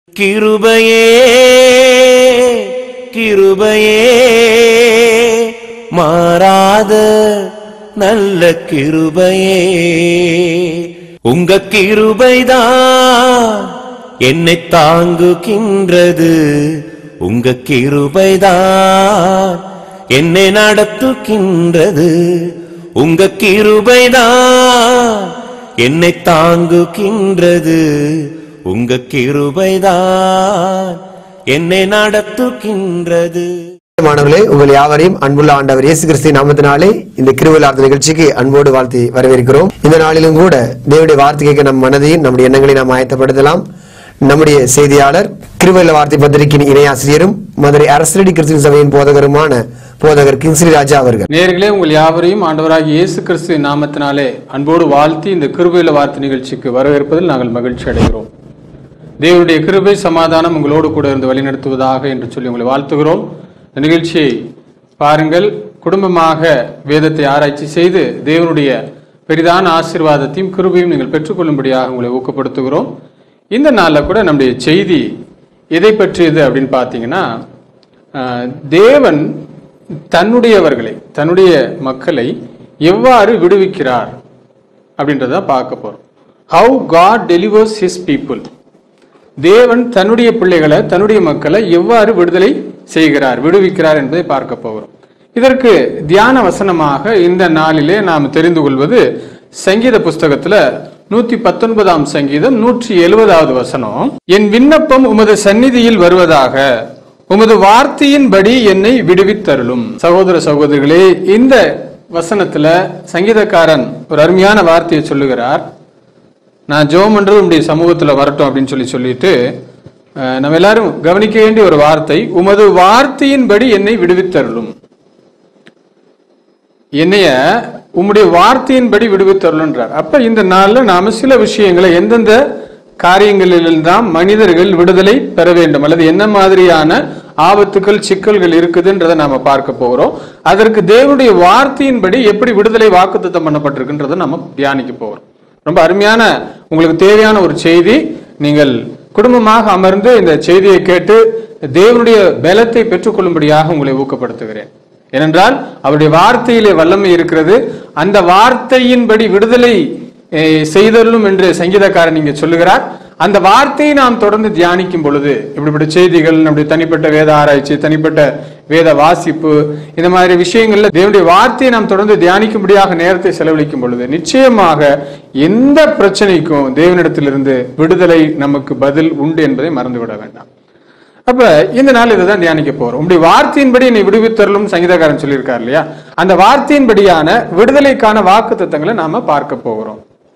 கிருபையே கிருபையே மாறாத நல்ல கிருபையே உங்க கிருபைதான் என்னை தாங்குகின்றது உங்க கிருபைதான் என்னை நடத்துகின்றது உங்க கிருபைதான் என்னை தாங்குகின்றது உங்க கிருபைதான் என்னை நடத்துகின்றது மாணவர்களே உங்கள் யாவரையும் அன்புள்ள ஆண்டவர் இயேசு கிறிஸ்து நாமத்தினாலே இந்த கிருவிழார்த்த நிகழ்ச்சிக்கு அன்போடு வாழ்த்தி வரவேற்கிறோம் இந்த நாளிலும் கூட தேவனுடைய வார்த்தை கேட்க நம் மனதையும் நம்முடைய எண்ணங்களை நாம் ஆயத்தப்படுத்தலாம் நம்முடைய செய்தியாளர் கிருவல்ல வார்த்தை பத்திரிகையின் இணையாசிரியரும் மதுரை அரசரடி கிறிஸ்துவ சபையின் போதகருமான போதகர் கிங்ஸ்ரீ ராஜா அவர்கள் நேர்களே உங்கள் யாவரையும் ஆண்டவராகிய இயேசு கிறிஸ்து நாமத்தினாலே அன்போடு வாழ்த்தி இந்த கிருபையில வார்த்தை நிகழ்ச்சிக்கு வரவேற்பதில் நாங்கள் மகிழ்ச்சி அடைகிறோம் தேவனுடைய கிருபை சமாதானம் உங்களோடு கூட இருந்து வழிநடத்துவதாக என்று சொல்லி உங்களை வாழ்த்துகிறோம் இந்த நிகழ்ச்சியை பாருங்கள் குடும்பமாக வேதத்தை ஆராய்ச்சி செய்து தேவனுடைய பெரிதான ஆசீர்வாதத்தையும் கிருபையும் நீங்கள் பெற்றுக்கொள்ளும்படியாக உங்களை ஊக்கப்படுத்துகிறோம் இந்த நாளில் கூட நம்முடைய செய்தி எதை பற்றியது அப்படின்னு பார்த்தீங்கன்னா ஆஹ், தேவன் தன்னுடையவர்களை தன்னுடைய மக்களை எவ்வாறு விடுவிக்கிறார் அப்படின்றத பார்க்க போறோம் how God delivers his people தேவன் தன்னுடைய பிள்ளைகளை தன்னுடைய மக்களை எவ்வாறு விடுதலை செய்கிறார் விடுவிக்கிறார் என்பதை பார்க்க போகிறோம் இதற்கு தியான வசனமாக இந்த நாளிலே நாம் தெரிந்து கொள்வது சங்கீத புஸ்தகத்துல நூத்தி பத்தொன்பதாம் சங்கீதம் நூற்றி எழுபதாவது வசனம் என் விண்ணப்பம் உமது சந்நிதியில் வருவதாக உமது வார்த்தையின்படி என்னை விடுவித்தருளும் சகோதர சகோதரிகளே இந்த வசனத்துல சங்கீதக்காரன் ஒரு அருமையான வார்த்தையை சொல்லுகிறார் நான் ஜெபம் பண்றது உங்களுடைய சமூகத்துல வரட்டும் அப்படின்னு சொல்லி சொல்லிட்டு அஹ், நம்ம எல்லாரும் கவனிக்க வேண்டிய ஒரு வார்த்தை உமது வார்த்தையின்படி என்னை விடுவித்தருளும் என்னைய உம்முடைய வார்த்தையின்படி விடுவித்தருளுன்றார் அப்ப இந்த நாள்ல நாம சில விஷயங்களை எந்தெந்த காரியங்களில்தான் மனிதர்கள் விடுதலை பெற வேண்டும் அல்லது என்ன மாதிரியான ஆபத்துக்கள் சிக்கல்கள் இருக்குதுன்றதை நாம பார்க்க போகிறோம் அதற்கு தேவனுடைய வார்த்தையின்படி எப்படி விடுதலை வாக்குத்தத்தம் பண்ணப்பட்டிருக்குன்றதை நம்ம தியானிக்க போகிறோம் ரொம்ப அருமையான உங்களுக்கு தேவையான ஒரு செய்தி நீங்கள் குடும்பமாக அமர்ந்து இந்த செய்தியை கேட்டு தேவனுடைய பலத்தை பெற்றுக்கொள்ளும்படியாக உங்களை ஊக்கப்படுத்துகிறேன் ஏனென்றால் அவருடைய வார்த்தையிலே வல்லமை இருக்கிறது அந்த வார்த்தையின்படி விடுதலை eh, செய்தருளும் என்று சங்கீதக்காரன் இங்கே சொல்லுகிறார் அந்த வார்த்தையை நாம் தொடர்ந்து தியானிக்கும் பொழுது இப்படிப்பட்ட செய்திகள் நம்முடைய தனிப்பட்ட வேத ஆராய்ச்சி தனிப்பட்ட வேத வாசிப்பு இந்த மாதிரி விஷயங்கள்ல தேவனுடைய வார்த்தையை நாம் தொடர்ந்து தியானிக்கும்படியாக நேரத்தை செலவழிக்கும் பொழுது நிச்சயமாக எந்த பிரச்சனைக்கும் தேவனிடத்திலிருந்து விடுதலை நமக்கு பதில் உண்டு என்பதை மறந்துவிட வேண்டாம் அப்ப இந்த நாள் இதை தான் தியானிக்க போறோம் உங்களுடைய வார்த்தையின்படி என்னை விடுவித்தரலும் சங்கீதக்காரன் சொல்லியிருக்கார் இல்லையா அந்த வார்த்தையின்படியான விடுதலைக்கான வாக்கு தத்தங்களை நாம பார்க்க போகிறோம்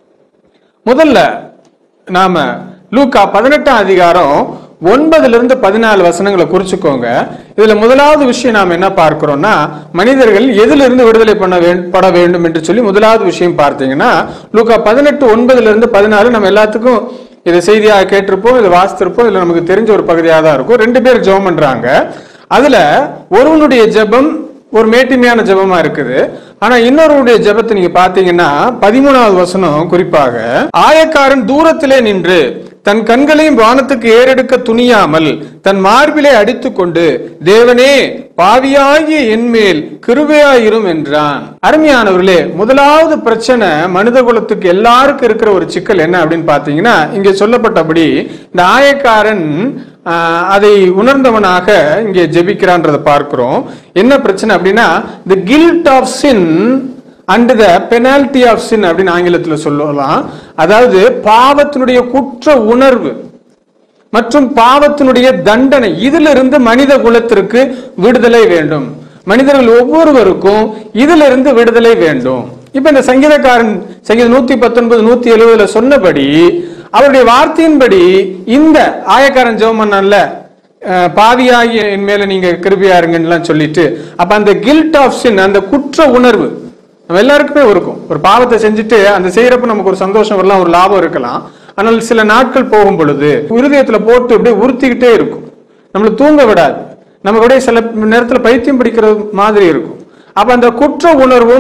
முதல்ல நாம லூக்கா பதினெட்டாம் அதிகாரம் ஒன்பதுல இருந்து பதினாலு வசனங்களை குறிச்சுக்கோங்க இதுல முதலாவது விஷயம் நாம் என்ன பார்க்கிறோம்னா மனிதர்கள் எதிலிருந்து விடுதலை பண்ண வேண்- பட வேண்டும் என்று சொல்லி முதலாவது விஷயம் பார்த்தீங்கன்னா லூக்கா பதினெட்டு ஒன்பதுல இருந்து பதினாலு நம்ம எல்லாத்துக்கும் இதை செய்தியாக கேட்டிருப்போம் இதை வாசித்திருப்போம் இதுல நமக்கு தெரிஞ்ச ஒரு பகுதியாக தான் இருக்கும் ரெண்டு பேர் ஜெபம் பண்றாங்க அதுல ஒருவனுடைய ஜெபம் ஒரு மேட்டிமையான ஜெபமா இருக்குது ஆனா இன்னொருடைய ஜெபத்தை நீங்க பாத்தீங்கன்னா பதிமூணாவது வசனம் குறிப்பாக ஆயக்காரன் தூரத்திலே நின்று தன் கண்களையும் வானத்துக்கு ஏறெடுக்க துணியாமல் தன் மார்பிலே அடித்துக்கொண்டு தேவனே பாவியாகிய என்மேல் கிருபையாயிரும் என்றான் அருமையானவர்களே முதலாவது பிரச்சனை மனித குலத்துக்கு எல்லாருக்கும் இருக்கிற ஒரு சிக்கல் என்ன அப்படின்னு பாத்தீங்கன்னா இங்கே சொல்லப்பட்டபடி இந்த ஆயக்காரன் ஆஹ், அதை உணர்ந்தவனாக இங்கே ஜெபிக்கிறான்றதை பார்க்கிறோம் என்ன பிரச்சனை அப்படின்னா the guilt of sin and the penalty of sin அப்படின்னு ஆங்கிலத்தில் சொல்லலாம் அதாவது பாவத்தினுடைய குற்ற உணர்வு மற்றும் பாவத்தினுடைய தண்டனை இதிலிருந்து மனித குலத்திற்கு விடுதலை வேண்டும் மனிதர்கள் ஒவ்வொருவருக்கும் இதிலிருந்து விடுதலை வேண்டும் இப்ப இந்த சங்கீதக்காரன் சங்கீதம் நூத்தி பத்தொன்பது நூத்தி எழுபதுல சொன்னபடி அவருடைய வார்த்தையின்படி இந்த ஆயக்காரன் ஜெவமன்னல்ல பாவியாகி என் மேல நீங்க கிருபியா இருங்கன்னு சொல்லிட்டு அப்ப அந்த கில்ட் ஆஃப் சின் அந்த குற்ற உணர்வு நம்ம எல்லாருக்குமே இருக்கும் ஒரு பாவத்தை செஞ்சுட்டு அந்த செய்யறப்ப நமக்கு ஒரு சந்தோஷம் வரலாம் ஒரு லாபம் இருக்கலாம் ஆனால் சில நாட்கள் போகும் பொழுது இருதயத்துல போட்டு அப்படியே உறுத்திக்கிட்டே இருக்கும் நம்மள தூங்க விடாது நமக்கு அப்படியே சில நேரத்துல பைத்தியம் பிடிக்கிற மாதிரி இருக்கும் அப்ப அந்த குற்ற உணர்வும்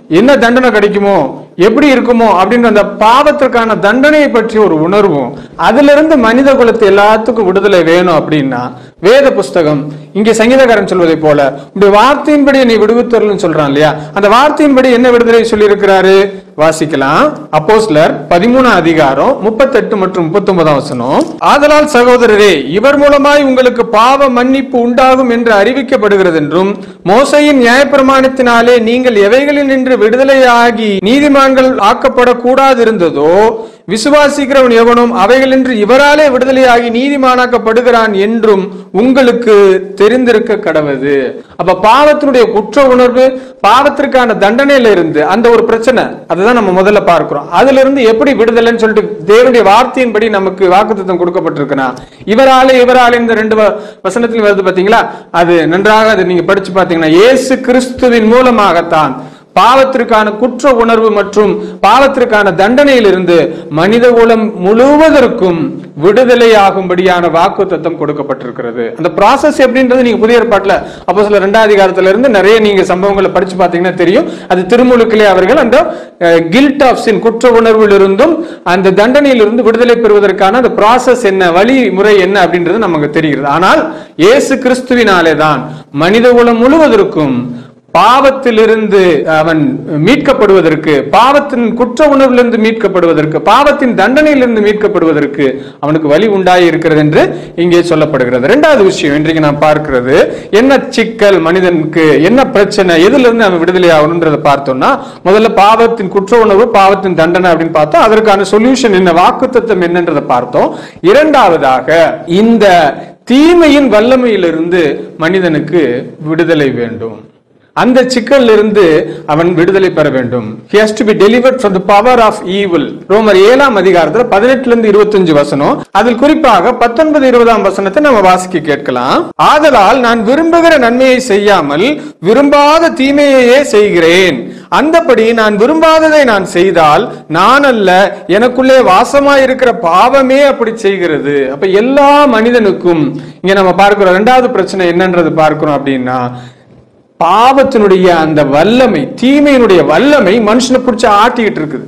என்ன தண்டனை கிடைக்குமோ எப்படி இருக்குமோ அப்படின்ற அந்த பாவத்திற்கான தண்டனையை பற்றி ஒரு உணர்வும் அதுல இருந்து மனித குலத்து எல்லாத்துக்கும் விடுதலை வேணும் அப்படின்னா வேத புஸ்தகம் இங்கே சங்கீதக்காரன் சொல்வதை போல உடைய வார்த்தையின்படி நீ விடுவித்தரலன்னு சொல்றான் இல்லையா அந்த வார்த்தையின்படி என்ன விடுதலை சொல்லி இருக்கிறாரு வாசிக்கலாம் அப்போஸ்லர் பதிமூணாம் அதிகாரம் முப்பத்தெட்டு மற்றும் முப்பத்தி ஒன்பதாம் வசனம் ஆதலால் சகோதரரே இவர் மூலமாய் உங்களுக்கு பாவ மன்னிப்பு உண்டாகும் என்று அறிவிக்கப்படுகிறது என்றும் மோசையின் நியாயப்பிரமாணத்தினாலே நீங்கள் எவைகளில் நின்று விடுதலையாகி நீதிமான்கள் ஆக்கப்படக்கூடாது இருந்ததோ விசுவாசிக்கிறவன் எவனும் அவைகளின்றி இவராலே விடுதலையாகி நீதிமானாக்கப்படுகிறான் என்றும் உங்களுக்கு தெரிந்திருக்க கடவது அப்ப பாவத்தினுடைய குற்ற உணர்வு பாவத்திற்கான தண்டனையில இருந்து அந்த ஒரு பிரச்சனை அதுதான் நம்ம முதல்ல பார்க்கிறோம் அதுல இருந்து எப்படி விடுதலைன்னு சொல்லிட்டு தேவனுடைய வார்த்தையின்படி நமக்கு வாக்குத்தத்தம் கொடுக்கப்பட்டிருக்குன்னா இவராலே இவராலே இந்த ரெண்டு வ- வசனத்தில் வருது பாத்தீங்களா அது நன்றாக அது நீங்க படிச்சு பாத்தீங்கன்னா இயேசு கிறிஸ்துவின் மூலமாகத்தான் பாவத்திற்கான குற்ற உணர்வு மற்றும் பாவத்திற்கான தண்டனையிலிருந்து மனித குலம் முழுவதற்கும் விடுதலையாகும்படியான வாக்கு தத்தம் கொடுக்கப்பட்டிருக்கிறது அந்த ப்ராசஸ் எப்படின்றது நீங்க புதிய ஏற்பாட்டுல அப்போ சில ரெண்டாவது அதிகாரத்துல இருந்து நிறைய நீங்க சம்பவங்களை படிச்சு பார்த்தீங்கன்னா தெரியும் அது திருமுழுக்கிலே அவர்கள் அந்த கில்ட் ஆஃப் சின் குற்ற உணர்விலிருந்தும் அந்த தண்டனையிலிருந்து விடுதலை பெறுவதற்கான அந்த ப்ராசஸ் என்ன வழிமுறை என்ன அப்படின்றது நமக்கு தெரிகிறது ஆனால் இயேசு கிறிஸ்துவினாலே தான் மனித குலம் முழுவதற்கும் பாவத்திலிருந்து அவன் மீட்கப்படுவதற்கு பாவத்தின் குற்ற உணர்விலிருந்து மீட்கப்படுவதற்கு பாவத்தின் தண்டனையிலிருந்து மீட்கப்படுவதற்கு அவனுக்கு வழி உண்டாகி இருக்கிறது என்று இங்கே சொல்லப்படுகிறது இரண்டாவது விஷயம் இன்றைக்கு நாம் பார்க்கிறது என்ன சிக்கல் மனிதனுக்கு என்ன பிரச்சனை எதுல இருந்து அவன் விடுதலை ஆகணும்ன்றதை பார்த்தோம்னா முதல்ல பாவத்தின் குற்ற உணர்வு பாவத்தின் தண்டனை அப்படின்னு பார்த்தோம் அதற்கான சொல்யூஷன் என்ன வாக்குத்தத்தம் என்னன்றதை பார்த்தோம் இரண்டாவதாக இந்த தீமையின் வல்லமையிலிருந்து மனிதனுக்கு விடுதலை வேண்டும் அந்த சிக்கல்ல இருந்து அவன் விடுதலை பெற வேண்டும் he has to be delivered from the power of evil ரோமர் ஏழாம் அதிகாரத்துல பதினெட்டுல இருந்து இருபத்தஞ்சு வசனம் அதில் குறிப்பாக பத்தொன்பது இருபதாம் வசனத்தை நம்ம வாசிக்க கேட்கலாம் ஆதலால் நான் விரும்புகிற நன்மையை செய்யாமல் விரும்பாத தீமையையே செய்கிறேன் அந்தபடி நான் விரும்பாததை நான் செய்தால் நான் அல்ல எனக்குள்ளே வாசமாய் இருக்கிற பாவமே அப்படி செய்கிறது அப்ப எல்லா மனிதனுக்கும் இங்க நம்ம பார்க்கிறோம் இரண்டாவது பிரச்சனை என்னன்றது பார்க்கிறோம் அப்படின்னா பாவத்தினுடைய அந்த வல்லமை தீமையினுடைய வல்லமை மனுஷனை பிடிச்சு ஆட்டிக்கிட்டு இருக்குது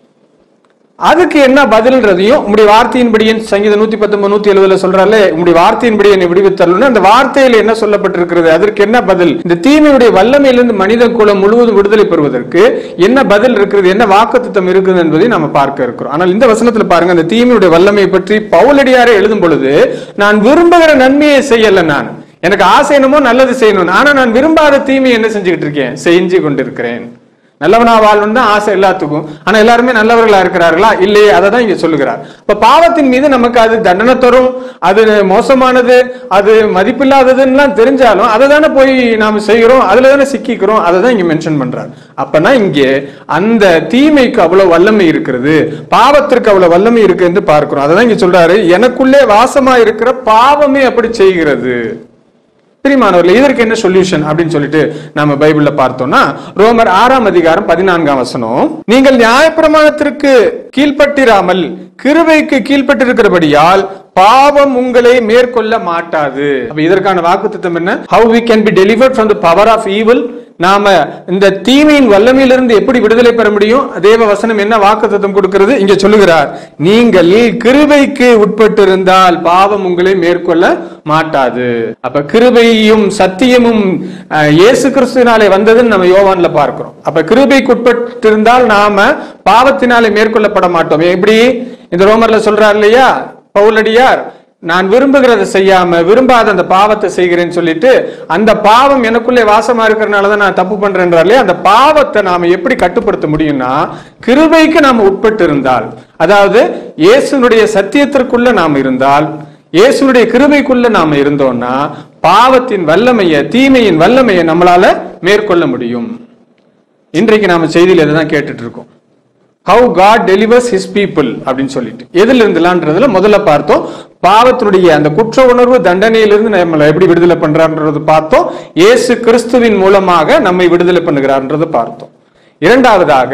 அதுக்கு என்ன பதில்ன்றதையும் உங்களுடைய வார்த்தையின்படியே சங்கீதம் நூத்தி பத்தொன்பது நூத்தி எழுபதுல சொல்றாரு உங்களுடைய வார்த்தையின்படி என்னை விடுவித்தரணும் அந்த வார்த்தையில என்ன சொல்லப்பட்டிருக்கிறது அதற்கு என்ன பதில் இந்த தீமையுடைய வல்லமையிலிருந்து மனித குலம் முழுவதும் விடுதலை பெறுவதற்கு என்ன பதில் இருக்கிறது என்ன வாக்குத்தத்தம் இருக்குது என்பதை நம்ம பார்க்க இருக்கிறோம் ஆனால் இந்த வசனத்துல பாருங்க அந்த தீமையுடைய வல்லமையை பற்றி பவுலடியாரே எழுதும் பொழுது நான் விரும்புகிற நன்மையை செய்யல நான் எனக்கு ஆசை என்னமோ நல்லது செய்யணும் ஆனா நான் விரும்பாத தீமை என்ன செஞ்சுக்கிட்டு இருக்கேன் செஞ்சு கொண்டிருக்கிறேன் நல்லவனா வாழணும் தான் ஆசை எல்லாத்துக்கும் ஆனா எல்லாருமே நல்லவர்களா இருக்கிறார்களா இல்லையே அதை தான் இங்க சொல்லுகிறார் இப்ப பாவத்தின் மீது நமக்கு அது தண்டனை தரும் அது மோசமானது அது மதிப்பில்லாததுன்னு தெரிஞ்சாலும் அதை தானே போய் நாம செய்கிறோம் அதுல தானே சிக்கிக்கிறோம் அதை தான் இங்க மென்ஷன் பண்றார் அப்பனா இங்கே அந்த தீமைக்கு அவ்வளவு வல்லமை இருக்கிறது பாவத்திற்கு அவ்வளவு வல்லமை இருக்கு என்று பார்க்கிறோம் அதை தான் இங்க சொல்றாரு எனக்குள்ளே வாசமா இருக்கிற பாவமே அப்படி செய்கிறது பிரிமானவர்களே இதற்கு என்ன சொல்யூஷன் அப்படின்னு சொல்லிட்டு நாம பைபிள்ல பார்த்தோம்னா ரோமர் ஆறாம் அதிகாரம் பதினான்காம் வசனம் நீங்கள் நியாயப்பிரமாணத்திற்கு கீழ்ப்பட்டிராமல் கிருபைக்கு கீழ்ப்பட்டிருக்கிறபடியால் பாவம் உங்களை மேற்கொள்ள மாட்டாது அப்ப இதற்கான வாக்குத்தத்தம் என்ன how we can be delivered from the power of evil நாம இந்த தீமையின் வல்லமையிலிருந்து எப்படி விடுதலை பெற முடியும் தேவ வசனம் என்ன வாக்குத்தத்தம் கொடுக்கிறது இங்க சொல்லுகிறார் நீங்கள் கிருபைக்கு உட்பட்டிருந்தால் பாவம் உங்களை மேற்கொள்ள மாட்டாது அப்ப கிருபையும் சத்தியமும் அஹ், இயேசு கிறிஸ்துவினாலே வந்ததுன்னு நம்ம யோவான்ல பார்க்கிறோம் அப்ப கிருபைக்கு உட்பட்டிருந்தால் நாம பாவத்தினாலே மேற்கொள்ளப்பட மாட்டோம் எப்படி இந்த ரோமர்ல சொல்றார் இல்லையா பவுலடியார் நான் விரும்புகிறத செய்யாம விரும்பாத அந்த பாவத்தை செய்கிறேன்னு சொல்லிட்டு அந்த பாவம் எனக்குள்ளே வாசமா இருக்கிறனால தான் நான் தப்பு பண்றேன்றாலே அந்த பாவத்தை நாம எப்படி கட்டுப்படுத்த முடியும்னா கிருபைக்கு நாம உட்பட்டு இருந்தால் அதாவது இயேசுனுடைய சத்தியத்திற்குள்ள நாம் இருந்தால் இயேசுனுடைய கிருபைக்குள்ள நாம இருந்தோம்னா பாவத்தின் வல்லமைய தீமையின் வல்லமையை நம்மளால மேற்கொள்ள முடியும் இன்றைக்கு நாம செய்தியில் இதுதான் கேட்டுட்டு இருக்கோம் how God delivers his people அப்படின்னு சொல்லிட்டு எதுல இருந்துலான்றதுல முதல்ல பார்த்தோம் பாவத்தினுடைய அந்த குற்ற உணர்வு தண்டனையிலிருந்து நம்மளை எப்படி விடுதலை பண்றான்றது பார்த்தோம் இயேசு கிறிஸ்துவின் மூலமாக நம்மை விடுதலை பண்ணுகிறார்ன்றது பார்த்தோம் இரண்டாவதாக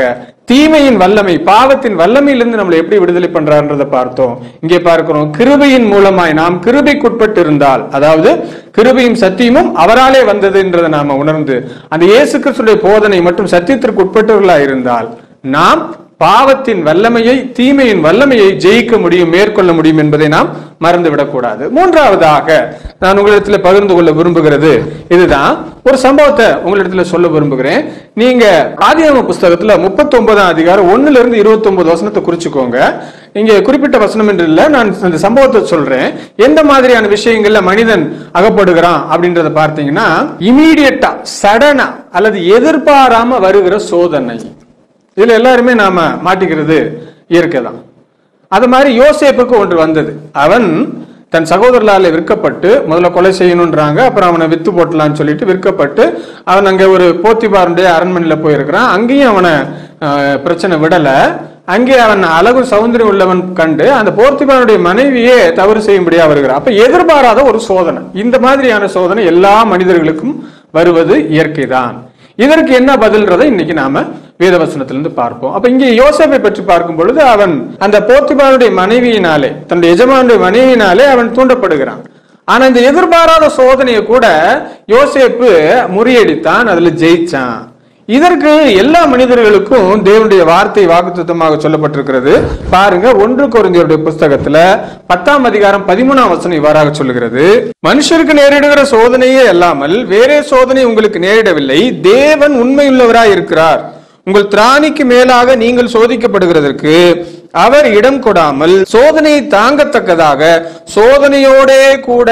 தீமையின் வல்லமை பாவத்தின் வல்லமையிலிருந்து நம்மளை எப்படி விடுதலை பண்றான்றதை பார்த்தோம் இங்கே பார்க்கிறோம் கிருபையின் மூலமாய் நாம் கிருபைக்குட்பட்டு இருந்தால் அதாவது கிருபையும் சத்தியமும் அவராலே வந்ததுன்றதை நாம உணர்ந்து அந்த இயேசு கிறிஸ்துடைய போதனை மற்றும் சத்தியத்திற்கு உட்பட்டவர்களாய் இருந்தால் நாம் பாவத்தின் வல்லமையை தீமையின் வல்லமையை ஜெயிக்க முடியும் மேற்கொள்ள முடியும் என்பதை நாம் மறந்துவிடக் கூடாது மூன்றாவதாக நான் உங்களிடத்தில் பகிர்ந்து கொள்ள விரும்புகிறது இதுதான் ஒரு சம்பவத்தை உங்களிடத்துல சொல்ல விரும்புகிறேன் நீங்க ஆதியாம புஸ்தகத்துல முப்பத்தி ஒன்பதாம் அதிகாரம் ஒண்ணுல இருந்து இருபத்தி ஒன்பது வசனத்தை குறிச்சுக்கோங்க இங்க குறிப்பிட்ட வசனம் என்று இல்ல நான் அந்த சம்பவத்தை சொல்றேன் எந்த மாதிரியான விஷயங்கள்ல மனிதன் அகப்படுகிறான் அப்படின்றத பார்த்தீங்கன்னா இமீடியட்டா சடனா அல்லது எதிர்பாராம வருகிற சோதனை இதுல எல்லாருமே நாம மாட்டிக்கிறது இயற்கை தான் அது மாதிரி யோசேப்புக்கு ஒன்று வந்தது அவன் தன் சகோதரலால விற்கப்பட்டு முதல்ல கொலை செய்யணுன்றாங்க அப்புறம் அவனை வித்து போட்டலாம்னு சொல்லிட்டு விற்கப்பட்டு அவன் அங்க ஒரு போத்திபாருடைய அரண்மனையில போயிருக்கிறான் அங்கேயும் அவனை அஹ், பிரச்சனை விடல அங்கே அவன் அழகு சௌந்தரியம் உள்ளவன் கண்டு அந்த போர்த்திபானுடைய மனைவியே தவறு செய்யும்படியா வருகிறான் அப்ப எதிர்பாராத ஒரு சோதனை இந்த மாதிரியான சோதனை எல்லா மனிதர்களுக்கும் வருவது இயற்கைதான் இதற்கு என்ன பதில்றதை இன்னைக்கு நாம வேதவசனத்திலிருந்து பார்ப்போம் அப்ப இங்கே யோசேப்பை பற்றி பார்க்கும் பொழுது அவன் அந்த போத்திபானுடைய மனைவியினாலே தன்னுடைய எஜமானுடைய மனைவியினாலே அவன் தூண்டப்படுகிறான் ஆனா இந்த எதிர்பாராத சோதனையை கூட யோசேப்பு முறியடித்தான் அதுல ஜெயிச்சான் இதற்கு எல்லா மனிதர்களுக்கும் தேவனுடைய வார்த்தை வாக்குத்தத்தமாக சொல்லப்பட்டிருக்கிறது பாருங்க ஒன்று குருந்தியருடைய புஸ்தகத்துல பத்தாம் அதிகாரம் பதிமூணாம் வசனம் இவ்வாறாக சொல்லுகிறது மனுஷருக்கு நேரிடுகிற சோதனையே அல்லாமல் வேறே சோதனை உங்களுக்கு நேரிடவில்லை தேவன் உண்மையுள்ளவராய் இருக்கிறார் உங்கள் திராணிக்கு மேலாக நீங்கள் சோதிக்கப்படுகிறதற்கு அவர் இடம் கொடாமல் சோதனையை தாங்கத்தக்கதாக சோதனையோடே கூட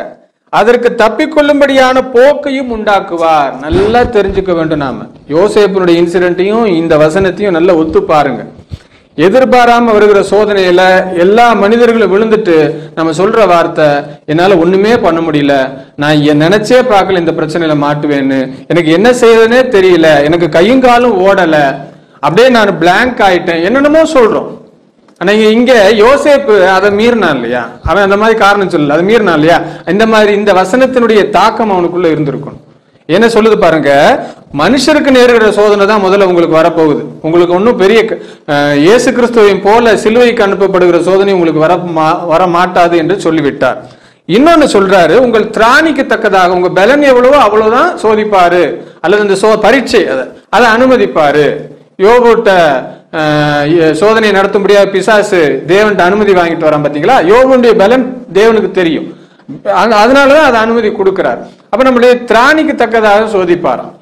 அதற்கு தப்பிக்கொள்ளும்படியான போக்கையும் உண்டாக்குவார் நல்லா தெரிஞ்சுக்க வேண்டும் நாம யோசேப்பினுடைய இன்சிடென்ட்டையும் இந்த வசனத்தையும் நல்லா ஒத்து பாருங்க எதிர்பாராம வருகிற சோதனையில எல்லா மனிதர்களும் விழுந்துட்டு நம்ம சொல்ற வார்த்தை என்னால ஒண்ணுமே பண்ண முடியல நான் என் நினைச்சே பார்க்கல இந்த பிரச்சனையில மாட்டுவேன்னு எனக்கு என்ன செய்யறதுனே தெரியல எனக்கு கையும் காலும் ஓடல அப்படியே நான் பிளாங்க் ஆயிட்டேன் என்னென்னமோ சொல்றோம் ஆனா இங்க இங்க யோசேப்பு அதை மீறினான் இல்லையா அவன் அந்த மாதிரி காரணம் சொல்லல அதை மீறினான் இல்லையா இந்த மாதிரி இந்த வசனத்தினுடைய தாக்கம் அவனுக்குள்ள இருந்திருக்கும் என்ன சொல்லுது பாருங்க மனுஷருக்கு நேருகிற சோதனை தான் முதல்ல உங்களுக்கு வரப்போகுது உங்களுக்கு ஒன்றும் பெரிய க- அஹ், இயேசு கிறிஸ்துவையும் போல சிலுவைக்கு அனுப்பப்படுகிற சோதனை உங்களுக்கு வர மா- வர மாட்டாது என்று சொல்லிவிட்டார் இன்னொன்னு சொல்றாரு உங்கள் திராணிக்கு தக்கதாக உங்க பலன் எவ்வளவோ அவ்வளவுதான் சோதிப்பாரு அல்லது இந்த சோ பரீட்சை அதை அதை அனுமதிப்பாரு யோபுட்ட அஹ், எ- சோதனை நடத்தும்படியா பிசாசு தேவன்ட்ட அனுமதி வாங்கிட்டு வரான் பாத்தீங்களா யோபுடைய பலன் தேவனுக்கு தெரியும் அ- அதனாலதான் அதை அனுமதி கொடுக்கிறார் அப்ப நம்மளுடைய திராணிக்கு தக்கதாக சோதிப்பாராம்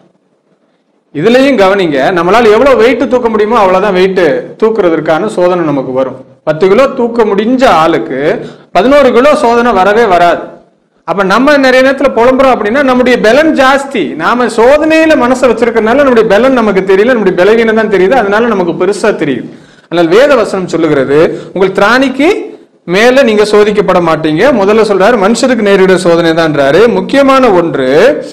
இதுலயும் கவனிங்க நம்மளால எவ்வளவு வெயிட் தூக்க முடியுமோ அவ்வளவுதான் வெயிட் தூக்குறதற்கான சோதனை நமக்கு வரும் பத்து கிலோ தூக்க முடிஞ்ச ஆளுக்கு பதினோரு கிலோ சோதனை வரவே வராது அப்ப நம்ம நிறைய நேரத்துல புலம்புறோம் அப்படின்னா நம்முடைய பலன் ஜாஸ்தி நாம சோதனையில மனசை வச்சிருக்கறதுனால நம்முடைய பலன் நமக்கு தெரியல நம்முடைய பலவீனம் தான் தெரியுது அதனால நமக்கு பெருசா தெரியுது ஆனால் வேத வசனம் சொல்லுகிறது உங்கள் திராணிக்கு மேல நீங்க சோதிக்கப்பட மாட்டீங்க முதல்ல சொல்றாரு மனுஷருக்கு நேரிட சோதனை தான்றாரு முக்கியமான ஒன்று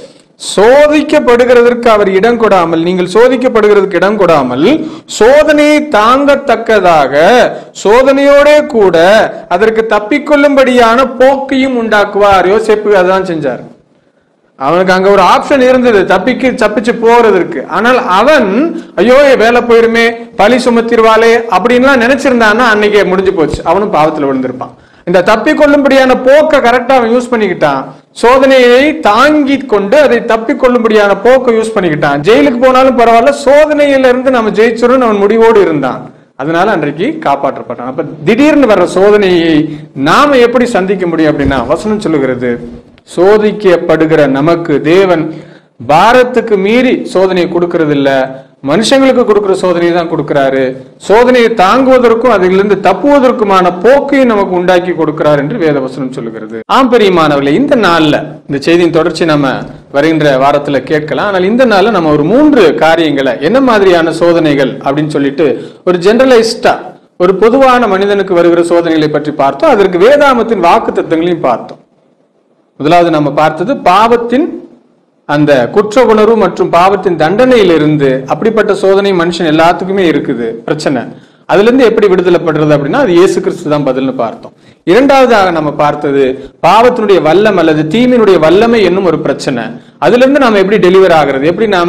சோதிக்கப்படுகிறதற்கு அவர் இடம் கொடாமல் நீங்கள் சோதிக்கப்படுகிறதுக்கு இடம் கொடாமல் சோதனையை தாங்கத்தக்கதாக சோதனையோடே கூட அதற்கு தப்பிக்கொள்ளும்படியான போக்கையும் உண்டாக்குவார் யோசேப்பு அதான் செஞ்சார் அவனுக்கு அங்க ஒரு ஆப்ஷன் இருந்தது தப்பிக்கு தப்பிச்சு போறதற்கு ஆனால் அவன் ஐயோ என் வேலை போயிருமே பழி சுமத்திருவாளே அப்படின்லாம் நினைச்சிருந்தான்னா அன்னைக்கு முடிஞ்சு போச்சு அவனும் பாவத்துல விழுந்திருப்பான் இந்த தப்பிக்கொள்ளும்படியான போக்கை கரெக்டா அவன் யூஸ் பண்ணிக்கிட்டான் சோதனையை தாங்கி கொண்டு அதை தப்பிக்கொள்ளும்படியான போக்கை யூஸ் பண்ணிக்கிட்டான் ஜெயிலுக்கு போனாலும் பரவாயில்ல சோதனையில இருந்து நம்ம ஜெயிச்சிரும் அவன் முடிவோடு இருந்தான் அதனால அன்றைக்கு காப்பாற்றப்பட்டான் அப்ப திடீர்னு வர்ற சோதனையை நாம எப்படி சந்திக்க முடியும் அப்படின்னா வசனம் சொல்லுகிறது சோதிக்கப்படுகிற நமக்கு தேவன் பாரத்துக்கு மீறி சோதனையை கொடுக்கறது இல்ல மனுஷங்களுக்கு கொடுக்கிற சோதனையை தான் கொடுக்கிறாரு சோதனையை தாங்குவதற்கும் அதிலிருந்து தப்புவதற்குமான போக்கையும் நமக்கு உண்டாக்கி கொடுக்கிறார் என்று வேதவசனம் சொல்லுகிறது ஆம் பெரியமானவர்களே இந்த நாள்ல இந்த செய்தியின் தொடர்ச்சி நம்ம வருகின்ற வாரத்துல கேட்கலாம் ஆனால் இந்த நாள்ல நம்ம ஒரு மூன்று காரியங்களை என்ன மாதிரியான சோதனைகள் அப்படின்னு சொல்லிட்டு ஒரு ஜெனரலைஸ்டா ஒரு பொதுவான மனிதனுக்கு வருகிற சோதனைகளை பற்றி பார்த்தோம் அதற்கு வேதாமத்தின் வாக்கு தத்துவங்களையும் பார்த்தோம் முதலாவது நம்ம பார்த்தது பாவத்தின் அந்த குற்ற உணர்வு மற்றும் பாவத்தின் தண்டனையிலிருந்து அப்படிப்பட்ட சோதனை மனுஷன் எல்லாத்துக்குமே இருக்குது பிரச்சனை அதுல இருந்து எப்படி விடுதலைப்படுறது அப்படின்னா அது இயேசு கிறிஸ்து தான் பதில்னு பார்த்தோம் இரண்டாவதாக நம்ம பார்த்தது பாவத்தினுடைய வல்லம் அல்லது தீமினுடைய வல்லமை என்னும் ஒரு பிரச்சனை அதுல இருந்து நாம எப்படி டெலிவர் ஆகிறது எப்படி நாம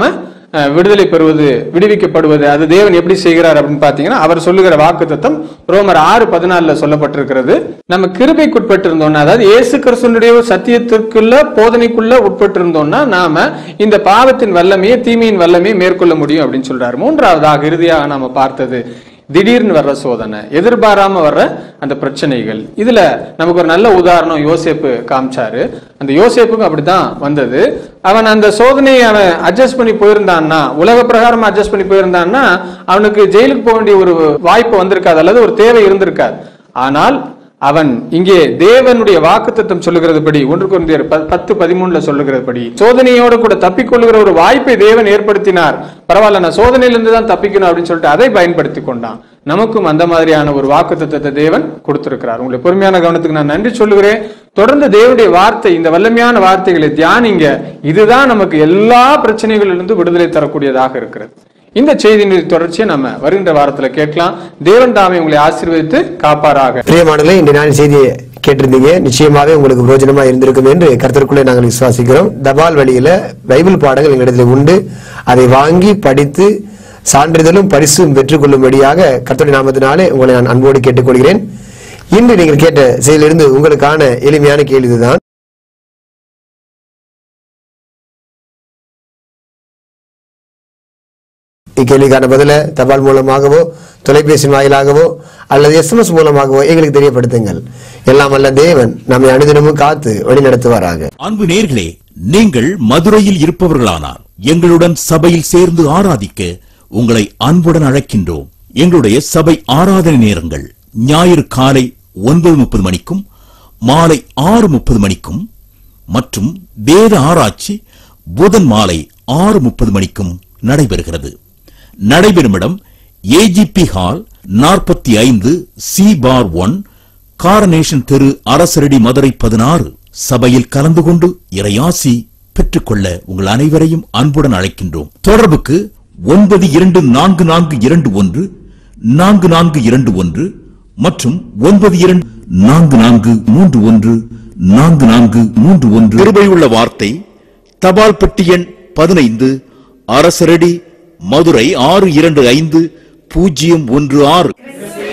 அஹ், விடுதலை பெறுவது விடுவிக்கப்படுவது அது தேவன் எப்படி செய்கிறார் அப்படின்னு பாத்தீங்கன்னா அவர் சொல்லுகிற வாக்கு ரோமர் ஆறு பதினாலுல சொல்லப்பட்டிருக்கிறது நம்ம கிருபைக்குட்பட்டு இருந்தோம்னா அதாவது இயேசு கிறிஸ்துனுடைய சத்தியத்திற்குள்ள போதனைக்குள்ள உட்பட்டு இருந்தோம்னா நாம இந்த பாவத்தின் வல்லமையை தீமையின் வல்லமையை மேற்கொள்ள முடியும் அப்படின்னு சொல்றாரு மூன்றாவதாக இறுதியாக நாம பார்த்தது திடீர்னு வர்ற சோதனை எதிர்பாராம வர்ற அந்த பிரச்சனைகள் இதுல நமக்கு ஒரு நல்ல உதாரணம் யோசேப்பு காமிச்சாரு அந்த யோசேப்புக்கும் அப்படிதான் வந்தது அவன் அந்த சோதனையை அவன் அட்ஜஸ்ட் பண்ணி போயிருந்தான்னா உலக பிரகாரம் அட்ஜஸ்ட் பண்ணி போயிருந்தான்னா அவனுக்கு ஜெயிலுக்கு போக வேண்டிய ஒரு வாய்ப்பு வந்திருக்காது அல்லது ஒரு தேவை இருந்திருக்காது ஆனால் அவன் இங்கே தேவனுடைய வாக்குத்தத்தம் சொல்லுகிறதுபடி ஒன்று குருந்தியர் ப- பத்து பதிமூணுல சொல்லுகிறதுபடி சோதனையோடு கூட தப்பிக்கொள்ளுகிற ஒரு வாய்ப்பை தேவன் ஏற்படுத்தினார் பரவாயில்ல நான் சோதனையிலிருந்து தான் தப்பிக்கணும் அப்படின்னு சொல்லிட்டு அதை பயன்படுத்தி கொண்டான் நமக்கும் அந்த மாதிரியான ஒரு வாக்குத்தத்தத்தை தேவன் கொடுத்திருக்கிறார் உங்களை பொறுமையான கவனத்துக்கு நான் நன்றி சொல்லுகிறேன் தொடர்ந்து தேவனுடைய வார்த்தை இந்த வல்லமையான வார்த்தைகளை தியானிங்க இதுதான் நமக்கு எல்லா பிரச்சனைகளிலிருந்து விடுதலை தரக்கூடியதாக இருக்கிறது இந்த செய்தியின் தொடர்ச்சியை நம்ம வருகின்ற வாரத்துல கேட்கலாம் தேவன் தாமே உங்களை ஆசீர்வதித்து காப்பாராக பிரியமானங்களே இந்த நாள் செய்தியை கேட்டிருந்தீங்க நிச்சயமாவே உங்களுக்கு பிரயோஜனமா இருந்திருக்கும் என்று கருத்திற்குள்ளே நாங்கள் விசுவாசிக்கிறோம் தபால் வழியில பைபிள் பாடங்கள் எங்களிடத்தில் உண்டு அதை வாங்கி படித்து சான்றிதழும் பரிசும் பெற்றுக்கொள்ளும்படியாக கர்த்தருடைய நாமத்தினாலே உங்களை நான் அன்போடு கேட்டுக்கொள்கிறேன் இன்று நீங்கள் கேட்ட செயலிருந்து உங்களுக்கான எளிமையான கேள்வி இதுதான் இக்கேள்விக்கான பதில தபால் மூலமாகவோ தொலைபேசி வாயிலாகவோ அல்லது எஸ்எம்எஸ் மூலமாகவோ எங்களுக்கு தெரியப்படுத்துங்கள் எல்லாம் அல்ல தேவன் நம்மை அனுதினமும் காத்து வழி நடத்துவாராக அன்பு நேர்களே நீங்கள் மதுரையில் இருப்பவர்களானார் எங்களுடன் சபையில் சேர்ந்து ஆராதிக்க உங்களை அன்புடன் அழைக்கின்றோம் எங்களுடைய சபை ஆராதனை நேரங்கள் ஞாயிறு காலை ஒன்பது முப்பது மணிக்கும் மாலை ஆறு முப்பது மணிக்கும் மற்றும் வேத ஆராய்ச்சி புதன் மாலை ஆறு முப்பது மணிக்கும் நடைபெறுகிறது நடைபெறும் இடம் ஏஜிபி ஹால் நாற்பத்தி ஐந்து சி பார் ஒன் காரனேஷன் தெரு அரசரடி மதுரை பதினாறு சபையில் கலந்து கொண்டு இறையாசி பெற்றுக்கொள்ள உங்கள் அனைவரையும் அன்புடன் அழைக்கின்றோம் தொடர்புக்கு ஒன்பது இரண்டு நான்கு நான்கு இரண்டு ஒன்று நான்கு நான்கு இரண்டு ஒன்று மற்றும் ஒன்பது இரண்டு நான்கு நான்கு மூன்று ஒன்று நான்கு நான்கு மூன்று ஒன்று கிருபையுள்ள வார்த்தை தபால் பெட்டி எண் பதினைந்து அரசரடி மதுரை ஆறு இரண்டு ஐந்து பூஜ்ஜியம் ஒன்று ஆறு